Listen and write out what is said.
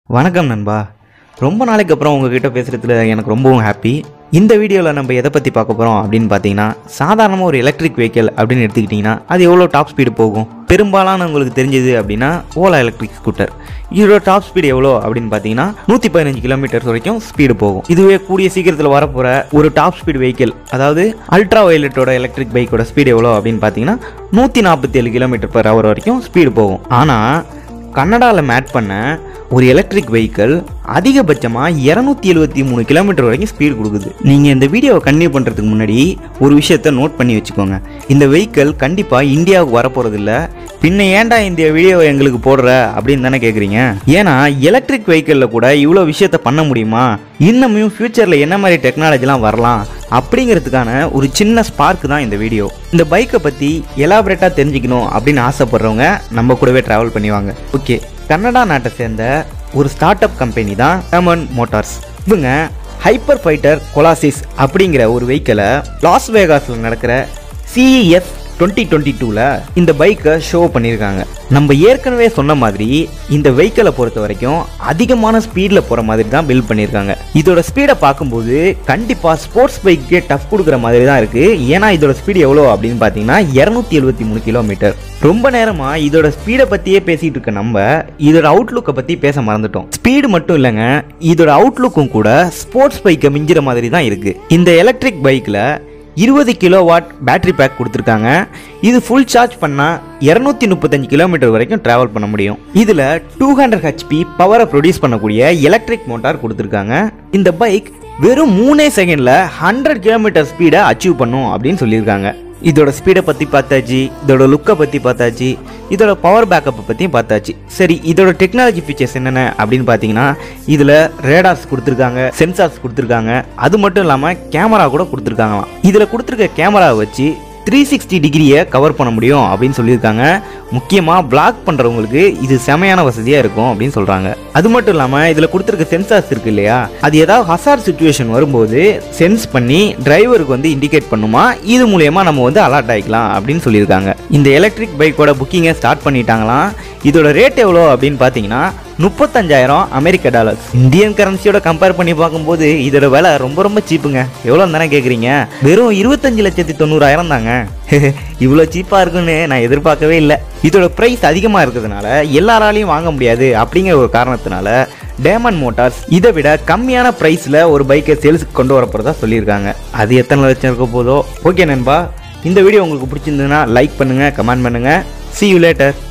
வணக்கம் நண்பா ரொம்ப நாளைக்கு அப்புறம் உங்ககிட்ட பேசுகிறதுல எனக்கு ரொம்பவும் ஹாப்பி இந்த வீடியோவில் நம்ம எதை பற்றி பார்க்க போகிறோம் அப்படின்னு பார்த்தீங்கன்னா சாதாரணமாக ஒரு எலக்ட்ரிக் வெஹிக்கிள் அப்படின்னு எடுத்துக்கிட்டிங்கன்னா அது எவ்வளோ டாப் ஸ்பீடு போகும் பெரும்பாலான உங்களுக்கு தெரிஞ்சது அப்படின்னா ஓலா எலக்ட்ரிக் ஸ்கூட்டர் இதோட டாப் ஸ்பீடு எவ்வளோ அப்படின்னு பார்த்தீங்கன்னா நூற்றி பதினஞ்சு கிலோமீட்டர்ஸ் வரைக்கும் ஸ்பீடு போகும் இதுவே கூடிய சீக்கிரத்தில் வரப்போகிற ஒரு டாப் ஸ்பீடு வெஹிக்கிள் அதாவது அல்ட்ரா வயலட்டோட எலக்ட்ரிக் பைக்கோட ஸ்பீடு எவ்வளோ அப்படின்னு பார்த்தீங்கன்னா நூற்றி நாற்பத்தி ஏழு கிலோமீட்டர் பர் ஹவர் வரைக்கும் ஸ்பீடு போகும் ஆனால் கன்னடாவில் மேட் பண்ண ஒரு எலக்ட்ரிக் வெஹிக்கிள் அதிகபட்சமாக இரநூத்தி எழுபத்தி மூணு கிலோமீட்டர் வரைக்கும் ஸ்பீடு கொடுக்குது நீங்கள் இந்த வீடியோவை கன்டினியூ பண்ணுறதுக்கு முன்னாடி ஒரு விஷயத்த நோட் பண்ணி வச்சுக்கோங்க இந்த வெஹிக்கிள் கண்டிப்பாக இந்தியாவுக்கு வரப்போகிறது இல்லை பின்ன ஏன்டா இந்த வீடியோ எங்களுக்கு போடுற அப்படின்னு தானே கேட்குறீங்க ஏன்னா எலக்ட்ரிக் வெஹிக்கிளில் கூட இவ்வளோ விஷயத்த பண்ண முடியுமா இன்னமும் ஃப்யூச்சரில் என்ன மாதிரி டெக்னாலஜிலாம் வரலாம் அப்படிங்கிறதுக்கான ஒரு சின்ன ஸ்பார்க் தான் இந்த வீடியோ இந்த பைக்கை பற்றி எலாபரேட்டாக தெரிஞ்சுக்கணும் அப்படின்னு ஆசைப்படுறவங்க நம்ம கூடவே ட்ராவல் பண்ணிவாங்க ஓகே கன்னடா நாட்டை சேர்ந்த ஒரு ஸ்டார்ட் அப் கம்பெனி தான் டமன் மோட்டார்ஸ் இவங்க ஹைப்பர் ஃபைட்டர் கொலாசிஸ் அப்படிங்கிற ஒரு வெஹிக்கிளை லாஸ் வேகாஸில் நடக்கிற சிஇஎஸ் டுவெண்ட்டி டுவெண்ட்டி டூவில் இந்த பைக்கை ஷோ பண்ணியிருக்காங்க நம்ம ஏற்கனவே சொன்ன மாதிரி இந்த வெஹிக்கிளை பொறுத்த வரைக்கும் அதிகமான ஸ்பீடில் போகிற மாதிரி தான் பில்ட் பண்ணியிருக்காங்க இதோட ஸ்பீடை பார்க்கும்போது கண்டிப்பாக ஸ்போர்ட்ஸ் பைக்கே டஃப் கொடுக்குற மாதிரி தான் இருக்குது ஏன்னா இதோட ஸ்பீடு எவ்வளோ அப்படின்னு பார்த்தீங்கன்னா இரநூத்தி எழுபத்தி மூணு கிலோமீட்டர் ரொம்ப நேரமாக இதோட ஸ்பீடை பற்றியே பேசிகிட்டு இருக்க நம்ம இதோட அவுட்லுக்கை பற்றி பேச மறந்துட்டோம் ஸ்பீடு மட்டும் இல்லைங்க இதோட அவுட்லுக்கும் கூட ஸ்போர்ட்ஸ் பைக்கை மிஞ்சிற மாதிரி தான் இருக்குது இந்த எலக்ட்ரிக் பைக்கில் இருபது கிலோ வாட் பேட்டரி பேக் கொடுத்துருக்காங்க இது ஃபுல் சார்ஜ் பண்ணால் இரநூத்தி முப்பத்தஞ்சு கிலோமீட்டர் வரைக்கும் ட்ராவல் பண்ண முடியும் இதில் டூ ஹண்ட்ரட் ஹெச்பி பவரை ப்ரொடியூஸ் பண்ணக்கூடிய எலக்ட்ரிக் மோட்டார் கொடுத்துருக்காங்க இந்த பைக் வெறும் மூணே செகண்டில் ஹண்ட்ரட் கிலோமீட்டர் ஸ்பீடை அச்சீவ் பண்ணும் அப்படின்னு சொல்லியிருக்காங்க இதோட ஸ்பீடை பற்றி பார்த்தாச்சு இதோட லுக்கை பற்றி பார்த்தாச்சு இதோட பவர் பேக்கப்பை பற்றியும் பார்த்தாச்சு சரி இதோட டெக்னாலஜி ஃபீச்சர்ஸ் என்னென்ன அப்படின்னு பார்த்தீங்கன்னா இதில் ரேடார்ஸ் கொடுத்துருக்காங்க சென்சார்ஸ் கொடுத்துருக்காங்க அது மட்டும் இல்லாமல் கேமரா கூட கொடுத்துருக்காங்களாம் இதில் கொடுத்துருக்க கேமராவை வச்சு த்ரீ சிக்ஸ்டி டிகிரியை கவர் பண்ண முடியும் அப்படின்னு சொல்லியிருக்காங்க முக்கியமாக பிளாக் பண்ணுறவங்களுக்கு இது செமையான வசதியாக இருக்கும் அப்படின்னு சொல்கிறாங்க அது மட்டும் இல்லாமல் இதில் கொடுத்துருக்க சென்சார்ஸ் இருக்கு இல்லையா அது ஏதாவது ஹசார் சுச்சுவேஷன் வரும்போது சென்ஸ் பண்ணி டிரைவருக்கு வந்து இண்டிகேட் பண்ணுமா இது மூலயமா நம்ம வந்து அலர்ட் ஆகிக்கலாம் அப்படின்னு சொல்லியிருக்காங்க இந்த எலக்ட்ரிக் பைக்கோட புக்கிங்கை ஸ்டார்ட் பண்ணிட்டாங்களாம் இதோட ரேட் எவ்வளோ அப்படின்னு பார்த்தீங்கன்னா முப்பத்தஞ்சாயிரம் அமெரிக்க டாலர்ஸ் இந்தியன் கரன்சியோட கம்பேர் பண்ணி பார்க்கும்போது இதோட விலை ரொம்ப ரொம்ப சீப்புங்க எவ்வளோ தானே கேட்குறீங்க வெறும் இருபத்தஞ்சு லட்சத்தி தொண்ணூறாயிரம் தாங்க இவ்வளோ சீப்பாக இருக்குன்னு நான் எதிர்பார்க்கவே இல்லை இதோட ப்ரைஸ் அதிகமாக இருக்கிறதுனால எல்லாராலையும் வாங்க முடியாது அப்படிங்கிற ஒரு காரணத்தினால டேமன் மோட்டார்ஸ் இதை விட கம்மியான ப்ரைஸில் ஒரு பைக்கை சேல்ஸுக்கு கொண்டு வரப்போகிறதா சொல்லியிருக்காங்க அது எத்தனை லட்சம் இருக்க போதோ ஓகே நண்பா இந்த வீடியோ உங்களுக்கு பிடிச்சிருந்ததுன்னா லைக் பண்ணுங்கள் கமெண்ட் பண்ணுங்கள் see you later